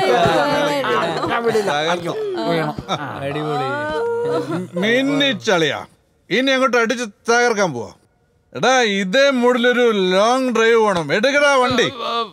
അടിപൊളി മിന്നിച്ചളിയാ ഇനി അങ്ങോട്ട് അടിച്ച് തകർക്കാൻ പോവാ എടാ ഇതേ മൂഡിലൊരു ലോങ് ഡ്രൈവ് വേണം എടുക്കടാ വണ്ടി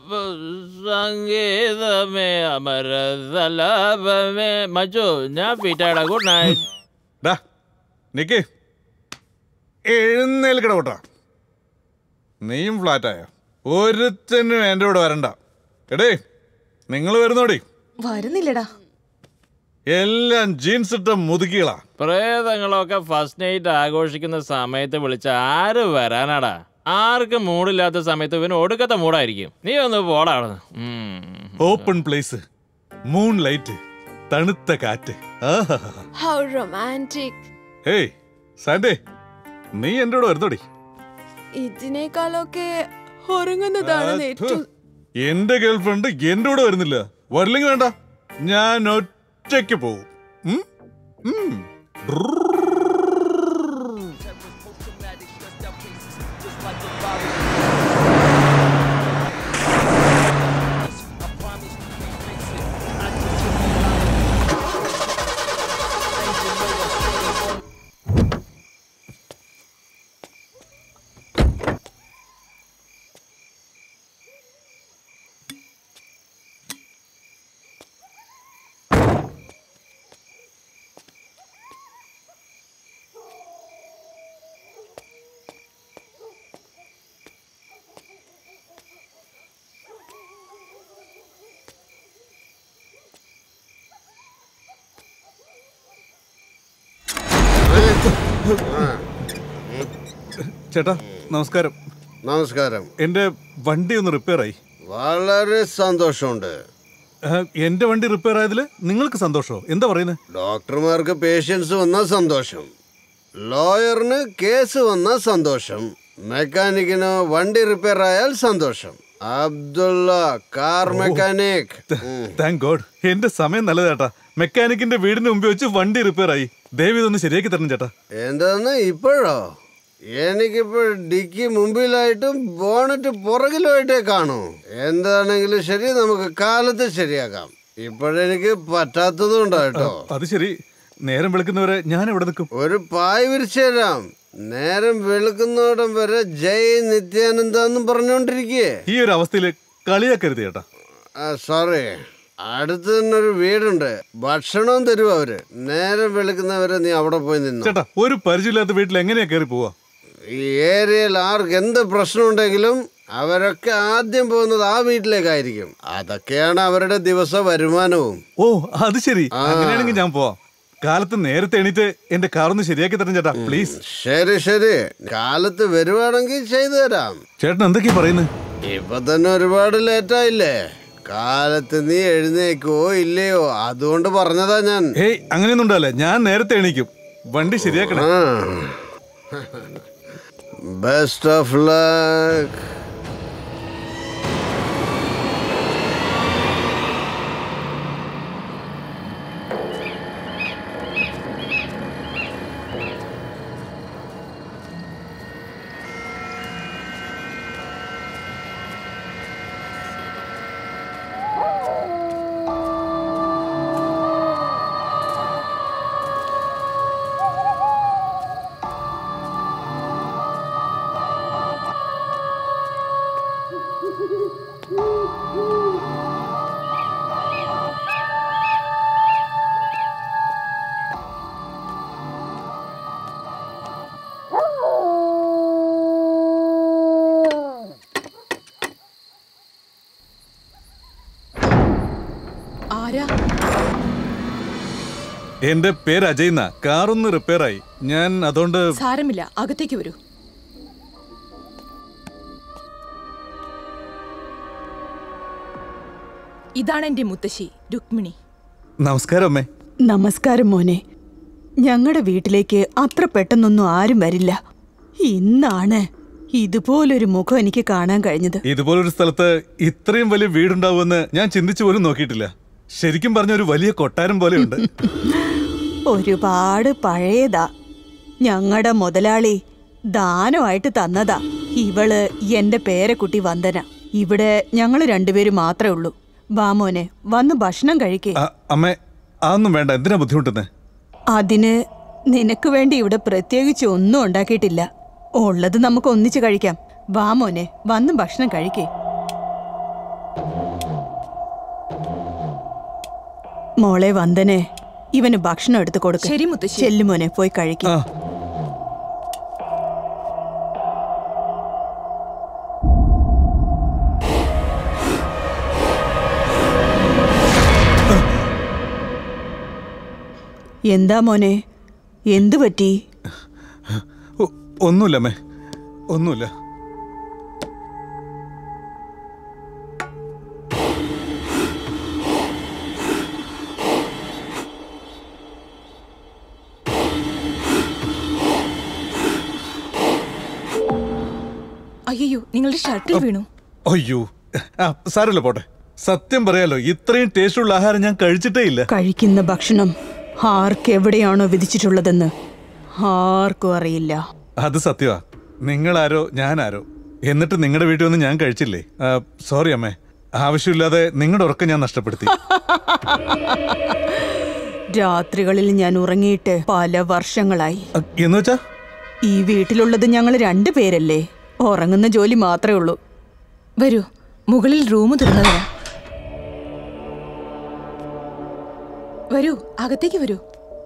സംഗീതമേ അമരതലാപമേ മച്ചു ഞാൻ ഫിറ്റാടാ ഗുഡ് നൈറ്റ് ഡാ നിക്ക് എഴുന്നേൽക്കട കൂട്ടാ നീയും ഫ്ലാറ്റായ ഒരുത്തനും എൻ്റെ കൂടെ വരണ്ട എടേ നിങ്ങൾ വരുന്നോടി വരുന്നില്ലടാ എല്ലാം ജീൻസ് ഇട്ട മുതുക്കികളാ പ്രേതങ്ങളൊക്കെ ഫസ്റ്റ് നൈറ്റ് ആഘോഷിക്കുന്ന സമയത്ത് വിളിച്ച ആര് വരാനാടാ ആർക്കും മൂടില്ലാത്ത സമയത്ത് ഇവന് ഒടുക്കത്തെ മൂടായിരിക്കും നീ ഒന്ന് പോടാ അവിടുന്ന്. ഉം. ഓപ്പൺ പ്ലേസ് മൂൺ ലൈറ്റ് തണുത്ത കാറ്റ് ആഹാ. ഹൗ റൊമാൻറ്റിക് ഹേയ് സാൻഡേ നീ എൻ്റെ കൂടെ വരുന്നോടി ഇതിനേക്കാളൊക്കെ ഉറങ്ങുന്നതാണ് ഏറ്റവും എന്റെ ഗേൾഫ്രണ്ട് എന്റെ കൂടെ വരുന്നില്ല വരില്ലെങ്കിൽ വേണ്ട ഞാൻ ഒറ്റയ്ക്ക് പോവും ഉം? ഉം. ചേട്ടാ നമസ്കാരം നമസ്കാരം എന്റെ വണ്ടി ഒന്ന് റിപ്പയർ ആയി വളരെ സന്തോഷമുണ്ട് ആ, എന്റെ വണ്ടി റിപ്പയർ ആയതിൽ നിങ്ങൾക്ക് സന്തോഷമോ എന്താ പറയുന്നത് ഡോക്ടർമാർക്ക് പേഷ്യൻസ് വന്നാൽ സന്തോഷം ലോയറിന് കേസ് വന്നാൽ സന്തോഷം മെക്കാനിക്കിന് വണ്ടി റിപ്പയർ ആയാൽ സന്തോഷം Abdulla car mechanic thank God എന്റെ സമയം നല്ലത് ചേട്ടാ മെക്കാനിക്കിന്റെ വീടിന് മുമ്പ് വെച്ച് വണ്ടി റിപ്പയർ ആയി ദയവ് ഇതൊന്ന് ശരിയാക്കി തരണം ചേട്ടാ എന്താന്ന് ഇപ്പോഴോ എനിക്കിപ്പോൾ ഡിക്കി മുമ്പിലായിട്ടും ബോണറ്റ് പുറകിലുമായിട്ടേ കാണൂ എന്താണെങ്കിലും ശരി നമുക്ക് കാലത്ത് ശരിയാക്കാം ഇപ്പോഴെനിക്ക് പറ്റാത്തതുണ്ടോ കേട്ടോ അത് ശരി നേരം വെളുക്കുന്നവരെ ഞാൻ എവിടെ നിൽക്കും ഒരു പായ് വിരിച്ചു തരാം നേരം വെളുക്കുന്നോടം വരെ ജയ് നിത്യാനന്ദ എന്നും പറഞ്ഞോണ്ടിരിക്കേ ഈ ഒരു അവസ്ഥയിൽ കളിയാക്കരുത് ചേട്ടാ സോറി അടുത്ത് തന്നെ ഒരു വീടുണ്ട് ഭക്ഷണവും തരും അവര് നേരം വെളുക്കുന്നവരെ നീ അവിടെ പോയി നിന്നു ചേട്ടാ ഒരു പരിചയമില്ലാത്ത വീട്ടിൽ എങ്ങനെയാ കയറി പോവാ ഈ ഏരിയയിൽ ആർക്ക് എന്ത് പ്രശ്നമുണ്ടെങ്കിലും അവരൊക്കെ ആദ്യം പോകുന്നത് ആ വീട്ടിലേക്കായിരിക്കും അതൊക്കെയാണ് അവരുടെ ദിവസ വരുമാനവും ഓ അത് ശരി അങ്ങനെയാണെങ്കിൽ ഞാൻ പോവാം കാലത്ത് നേരത്തെ എണീറ്റ് എന്റെ കാറൊന്ന് ശരിയാക്കി തരണം ചേട്ടാ പ്ലീസ് ശരി ശരി കാലത്ത് വരുവാണെങ്കിൽ ചെയ്തു തരാം ചേട്ടൻ എന്തൊക്കെയാ പറയുന്നത് ഇപ്പൊ തന്നെ ഒരുപാട് ലേറ്റായില്ലേ കാലത്ത് നീ എഴുന്നേക്കോ ഇല്ലയോ അതുകൊണ്ട് പറഞ്ഞതാ ഞാൻ ഏയ് അങ്ങനെയൊന്നും ഉണ്ടാവില്ല ഞാൻ നേരത്തെ എണീക്കും വണ്ടി ശരിയാക്കണം ബെസ്റ്റ് ഓഫ് ലക്ക് ആരാ എന്റെ പേര് അജയ് എന്നാ കാറൊന്ന് റിപ്പയർ ആയി ഞാൻ അതുകൊണ്ട് സാരമില്ല അകത്തേക്ക് വരൂ ഇതാണ് എന്റെ മുത്തശ്ശി രുക്മിണി നമസ്കാരം അമ്മേ നമസ്കാരം മോനെ ഞങ്ങളുടെ വീട്ടിലേക്ക് അത്ര പെട്ടെന്നൊന്നും ആരും വരില്ല ഇന്നാണ് ഇതുപോലൊരു മുഖം എനിക്ക് കാണാൻ കഴിഞ്ഞത് ഇതുപോലൊരു സ്ഥലത്ത് ഇത്രയും വലിയ വീടുണ്ടാവുമെന്ന് ഞാൻ ചിന്തിച്ചു പോലും നോക്കിയിട്ടില്ല ശരിക്കും പറഞ്ഞ ഒരു വലിയ കൊട്ടാരം പോലെയുണ്ട് ഒരുപാട് പഴയതാ ഞങ്ങളുടെ മുതലാളി ദാനമായിട്ട് തന്നതാ ഇവള് എന്റെ പേരക്കുട്ടി വന്ദന ഇവിടെ ഞങ്ങൾ രണ്ടുപേരും മാത്രമേ ഉള്ളൂ വാ മോനെ വന്ന് ഭക്ഷണം കഴിക്കേ ആ, അമ്മേ അതൊന്നും വേണ്ട എന്തിനാ ബുദ്ധിമുട്ടുന്നേ അതിന് നിനക്ക് വേണ്ടി ഇവിടെ പ്രത്യേകിച്ച് ഒന്നും ഉണ്ടാക്കിയിട്ടില്ല ഉള്ളത് നമുക്ക് ഒന്നിച്ച് കഴിക്കാം വാ മോനെ വന്ന് ഭക്ഷണം കഴിക്കേ മോളെ വന്ദനെ ഇവന് ഭക്ഷണം എടുത്ത് കൊടുക്ക ശരി, മുത്തശ്ശി. ചെല്ലു മോനെ പോയി കഴിക്കും ആ എന്താ മോനെ എന്തു പറ്റി ഒ- ഒന്നുമില്ല അമ്മേ ഒന്നുമില്ല അയ്യോ നിങ്ങളുടെ ഷർട്ടിൽ വീണു അയ്യോ ആ സാരമില്ല പോട്ടെ സത്യം പറയാലോ ഇത്രയും ടേസ്റ്റുള്ള ആഹാരം ഞാൻ കഴിച്ചിട്ടേ ഇല്ല കഴിക്കുന്ന ഭക്ഷണം ആർക്ക് എവിടെയാണോ വിധിച്ചിട്ടുള്ളതെന്ന് ആർക്കും അറിയില്ല അത് സത്യമാ നിങ്ങളാരോ ഞാനാരോ എന്നിട്ട് നിങ്ങളുടെ വീട്ടിൽ വന്ന് ഞാൻ കഴിച്ചില്ലേ ആ, സോറി അമ്മേ ആവശ്യമില്ലാതെ നിങ്ങളുടെ ഉറക്കം ഞാൻ നഷ്ടപ്പെടുത്തി രാത്രികളിൽ ഞാൻ ഉറങ്ങിയിട്ട് പല വർഷങ്ങളായി അ, എന്ന് വെച്ചാ ഈ വീട്ടിലുള്ളത് ഞങ്ങൾ രണ്ടു പേരല്ലേ ഉറങ്ങുന്ന ജോലി മാത്രമേ ഉള്ളൂ വരൂ മുകളിൽ റൂം തുറന്നതാ വരൂ അകത്തേക്ക് വരൂ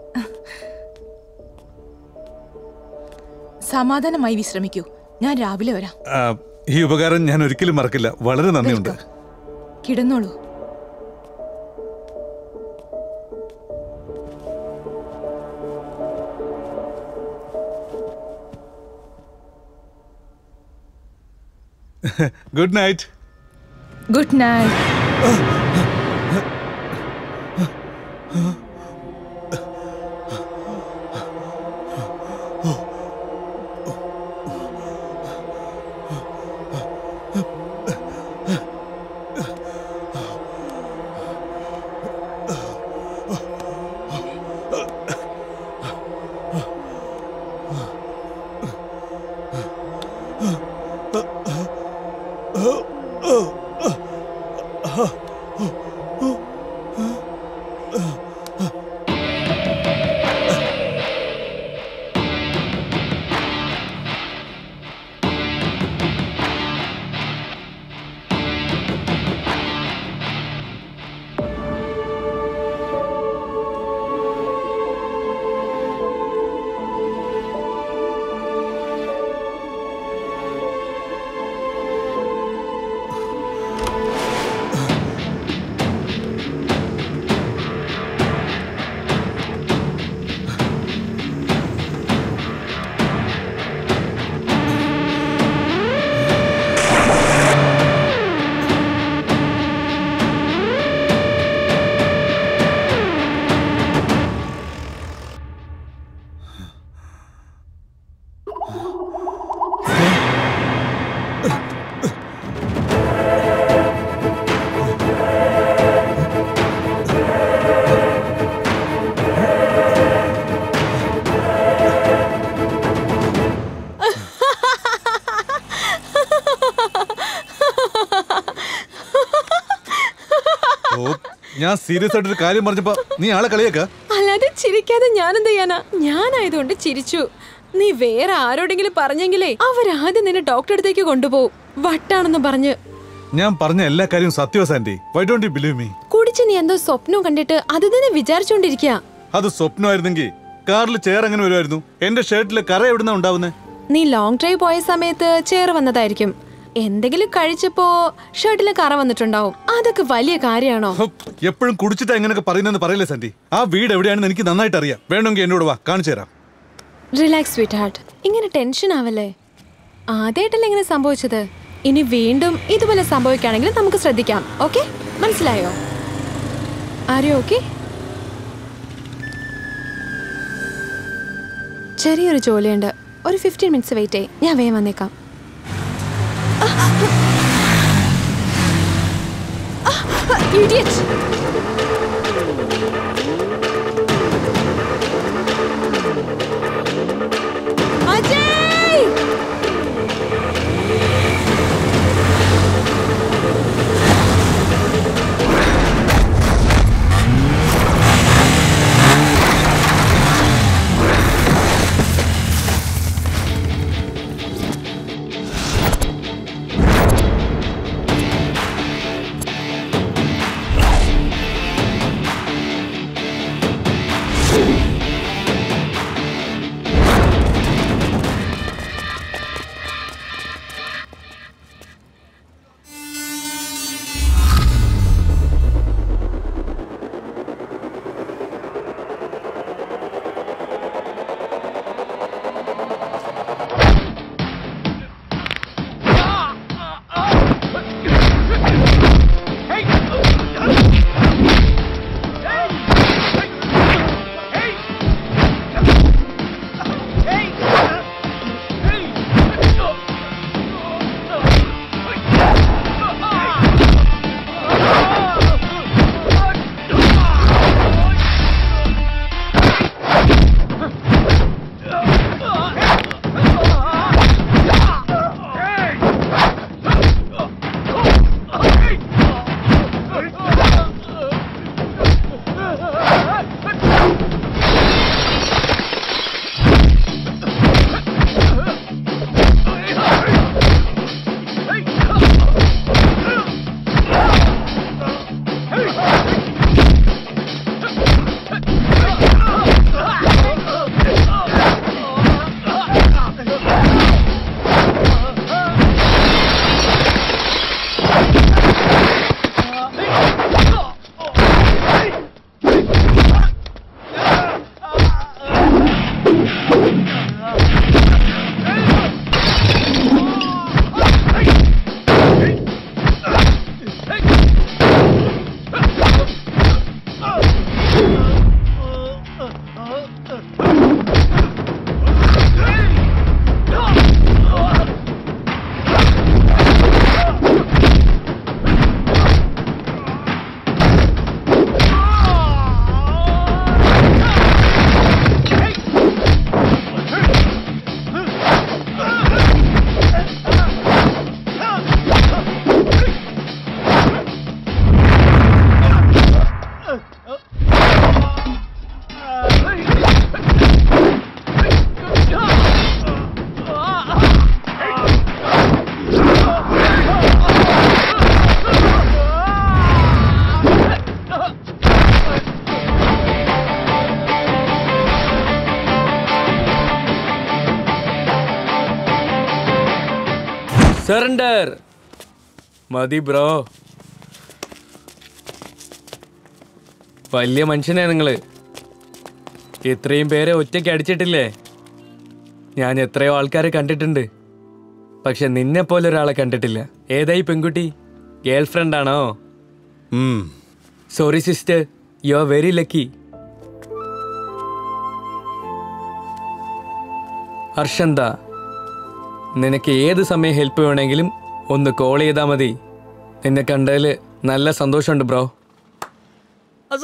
സമാധാനമായി വിശ്രമിക്കൂ ഞാൻ രാവിലെ വരാം ആ, ഈ ഉപകാരം ഞാൻ ഒരിക്കലും മറക്കില്ല വളരെ നന്ദിയുണ്ട് കിടന്നോളൂ ഗുഡ് നൈറ്റ് ഗുഡ് നൈറ്റ് ഓ ഞാൻ സീരിയസ് ആയിട്ടൊരു കാര്യം പറഞ്ഞപ്പോ നീ ആളെ കളിയാക്ക അല്ലാതെ ചിരിക്കാതെ ഞാനെന്ത് ചെയ്യാനാ ഞാനായതുകൊണ്ട് ചിരിച്ചു നീ വേറെ ആരോടെങ്കിലും പറഞ്ഞെങ്കിലേ അവരാദ്യം നിന്നെ ഡോക്ടറെ അടുത്തേക്ക് കൊണ്ടുപോകും വട്ടാണെന്ന് പറഞ്ഞ് ഞാൻ പറഞ്ഞ എല്ലാ കാര്യവും സത്യവാ Sandy why don't you believe me കുടിച്ച് നീ എന്തോ സ്വപ്നം കണ്ടിട്ട് അത് തന്നെ വിചാരിച്ചോണ്ടിരിക്കുക അത് സ്വപ്നമായിരുന്നെങ്കിൽ കാറിൽ ചെയർ എങ്ങനെ വരുമായിരുന്നു എന്റെ ഷർട്ടിൽ കറ എവിടുന്നാ ഉണ്ടാവുന്നേ നീ ലോങ് ഡ്രൈവ് പോയ സമയത്ത് ചേർ വന്നതായിരിക്കും എന്തെങ്കിലും കഴിച്ചപ്പോ ഷർട്ടിൽ കറ വന്നിട്ടുണ്ടാവും അതൊക്കെ വലിയ കാര്യമാണോ എപ്പോഴും കുടിച്ചിട്ടാ എങ്ങനെയൊക്കെ പറയുന്നതെന്ന് പറയില്ലേ സാൻഡി ആ വീട് എവിടെയാണെന്ന് എനിക്ക് നന്നായിട്ട് അറിയാം വേണമെങ്കിൽ എന്നോട് വാ കാണിച്ചു തരാം റിലാക്സ് സ്വീറ്റ് ഹാർട്ട് ഇങ്ങനെ ടെൻഷൻ ആവല്ലേ ആദ്യമായിട്ടല്ലേ ഇങ്ങനെ സംഭവിച്ചത് ഇനി വീണ്ടും ഇതുപോലെ സംഭവിക്കുകയാണെങ്കിൽ നമുക്ക് ശ്രദ്ധിക്കാം ഓക്കെ മനസ്സിലായോ ആരെയോ ഓക്കെ ചെറിയൊരു ജോലിയുണ്ട് ഒരു ഫിഫ്റ്റീൻ മിനിറ്റ്സ് വെയിറ്റ് ചെയ്യ് ഞാൻ വേഗം വന്നേക്കാം Idiot! അജയ് സറണ്ടർ മതി ബ്രോ വലിയ മനുഷ്യനാ നിങ്ങള് ഇത്രയും പേരെ ഒറ്റയ്ക്ക് അടിച്ചിട്ടില്ലേ ഞാൻ എത്രയോ ആൾക്കാരെ കണ്ടിട്ടുണ്ട് പക്ഷെ നിന്നെ പോലെ ഒരാളെ കണ്ടിട്ടില്ല ഏതായി പെൺകുട്ടി ഗേൾ ഫ്രണ്ട് ആണോ ഉം. Sorry sister you are very lucky ഹർഷന്ത നിനക്ക് ഏത് സമയം ഹെൽപ്പ് വേണമെങ്കിലും ഒന്ന് കോൾ ചെയ്താൽ മതി നിന്നെ കണ്ടതിൽ നല്ല സന്തോഷമുണ്ട് ബ്രോ